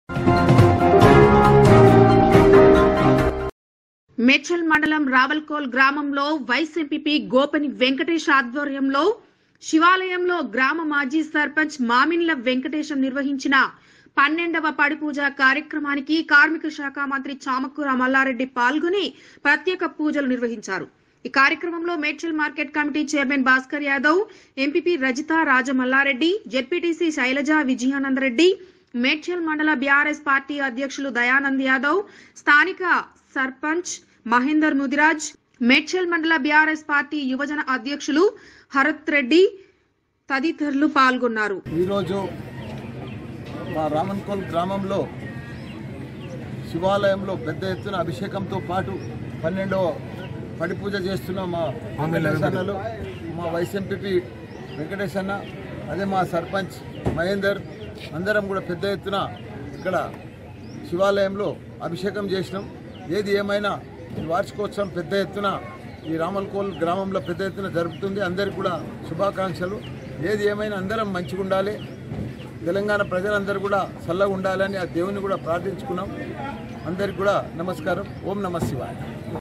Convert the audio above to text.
మేడ్చల్ మండలం రావల్కోల్ గ్రామంలో vice MPP గోపని Venkatesh ఆధ్వర్యంలో శివాలయంలో గ్రామ మాజీ సర్పంచ్ మామిన్ల వెంకటేశం నిర్వహించిన పన్నెండవ పడి పూజ కార్యక్రమానికి కార్మిక శాఖ మంత్రి చామకూర మల్లారెడ్డి పాల్గొని ప్రత్యేక పూజలు నిర్వహించారు ఈ కార్యక్రమంలో Medchal market committee chairman Bhaskar Yadav MPP Rajitha Rajamallareddy ZPTC Shailaja Vijayanandareddy Medchal మండల బీఆర్ఎస్ పార్టీ అధ్యక్షులు దయానంద్ యాదవ్ స్థానిక సర్పంచ్ మహేందర్ ముదిరాజ్ మేడ్చల్ మండల బీఆర్ఎస్ పార్టీ యువజన అధ్యక్షులు హరత్ రెడ్డి తదితరులు పాల్గొన్నారు ఈరోజు మా రామన్కోల్ గ్రామంలో శివాలయంలో పెద్ద ఎత్తున అభిషేకంతో పాటు పన్నెండవ పడి పూజ చేస్తున్న మా వెంకటేశన్నలు మా వైస్ ఎంపీపీ వెంకటేష్ అన్న అదే మా సర్పంచ్ మహేందర్ అందరం కూడా పెద్ద ఎత్తున ఇక్కడ శివాలయంలో అభిషేకం చేసినాం ఏది ఏమైనా ఈ వార్షికోత్సవం పెద్ద ఎత్తున ఈ రామల్కోల్ గ్రామంలో పెద్ద ఎత్తున జరుపుతుంది అందరికి కూడా శుభాకాంక్షలు ఏది ఏమైనా అందరం మంచిగా ఉండాలి తెలంగాణ ప్రజలందరూ కూడా చల్లగా ఉండాలని ఆ దేవుని కూడా ప్రార్థించుకున్నాం అందరికి కూడా నమస్కారం ఓం నమ శివాయ